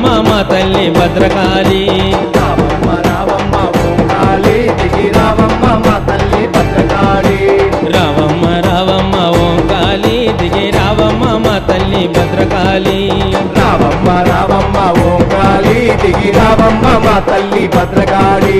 రావమ్మ మా తల్లి భద్రకాళి రావమ్మ రావమ్మ ఓం కాళీ దిగి రావమ్మ మా తల్లి భద్రకాళి రావమ్మ రావమ్మ ఓం కాళి దిగి రావమ్మ మా తల్లి భద్రకాళి రావమ్మ రావమ్మ ఓం కాళీ దిగి రావమ్మ మా తల్లి భద్రకాళి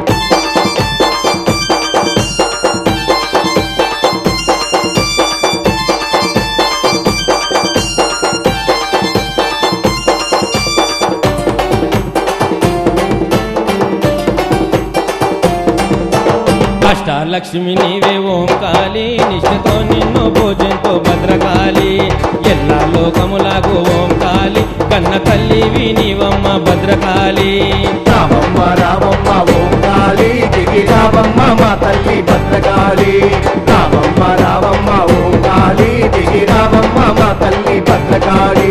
అష్టాలక్ష్మి నీవే ఓం కాళి నిష్ఠతో నిన్ను పూజంతో భద్రకాళి ఎల్లా లోకములకు ఓం కాళి కన్న తల్లివి నీవమ్మ భద్రకాళి రావమ్మ రావమ్మ ఓం కాళీ దిగి రావమ్మ మా తల్లి భద్రకాళి రావమ్మ రావమ్మ ఓం కాళీ దిగి రావమ్మ మా తల్లి భద్రకాళి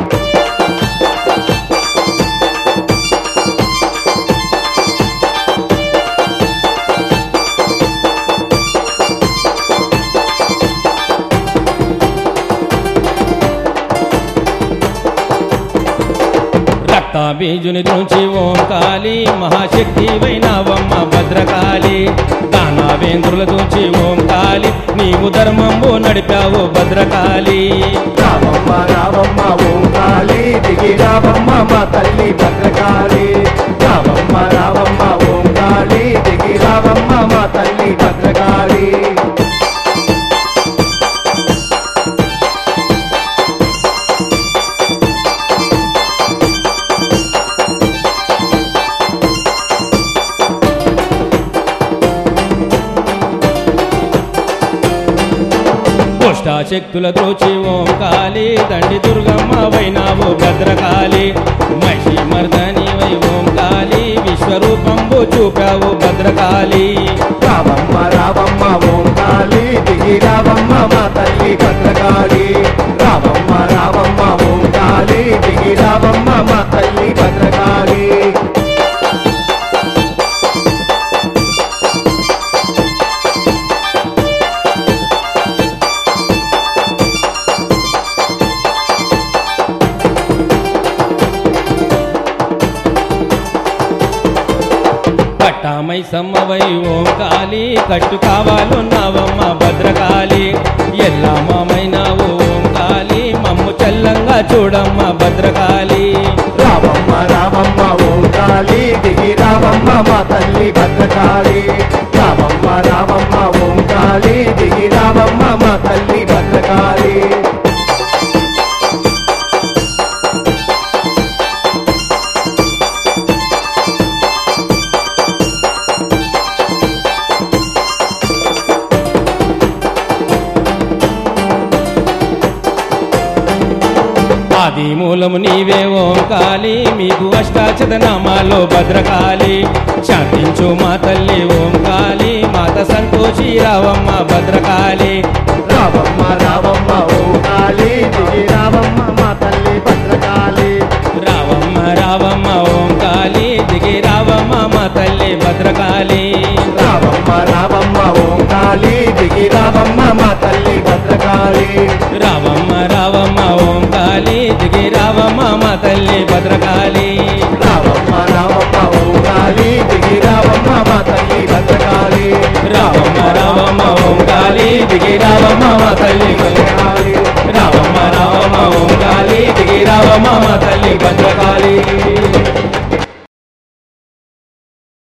రక్తాబీజుని నుంచి ఓం కాళి మహాశక్తి వైనావమ్మ భద్రకాళి దానావేంద్రుల నుంచి ఓం కాళి నీవు ధర్మంబు నడిపావు భద్రకాళి రావమ్మ రావమ్మ ఓం కాళీ దిగి రావమ్మ మా తల్లి భద్రకాళి రావమ్మ రావమ్మ ఓం కాళీ దిగి రావమ్మ మా తల్లి భద్రకాళి శక్తుల దోచి ఓం కాళి దండి దుర్గమ్మ వైనావు భద్రకాళి మహిషి మర్దని వై ఓం కాళి విశ్వరూపంబు చూపావు భద్రకాళి రావమ్మ రావమ్మ ఓం కాళీ దిగి రావమ్మ మా తల్లి భద్రకాళి రావమ్మ రావమ్మ ఓం కాళీ దిగి రావమ్మ మా తల్లి భద్రకాళి పట్టామై సమ్మవై ఓం కాళి కట్టు కావాలున్నావమ్మ భద్రకాళి ఎల్లా మామైనావు ఓం కాళి మమ్ము చల్లంగా చూడమ్మ భద్రకాళి రావమ్మ రావమ్మ ఓం కాళీ దిగి రావమ్మ మా తల్లి భద్రకాళి రావమ్మ రావమ్మ ఓం కాళీ దిగి రావమ్మ మా తల్లి భద్రకాళి ఆది మూలము నీవే ఓం కాళి మీకు అష్టాచద నామాలో భద్రకాళి శాంతించు మా తల్లి ఓం కాళి మాత సంతోషి రావమ్మ భద్రకాళి రావమ్మ రావమ్మ ఓం కాళీ దిగి రావమ్మ మా తల్లి భద్రకాళి రావమ్మ రావమ్మ ఓం కాళి దిగి రావమ్మ మా తల్లి భద్రకాళి రావమ్మ రావమ్మ ఓం కాళీ దిగి రావమ్మ మా తల్లి భద్రకాళి రావమ్మ రావమ్మ ఓం కాళి దిగి రావమ్మ మా తల్లి భద్రకాళి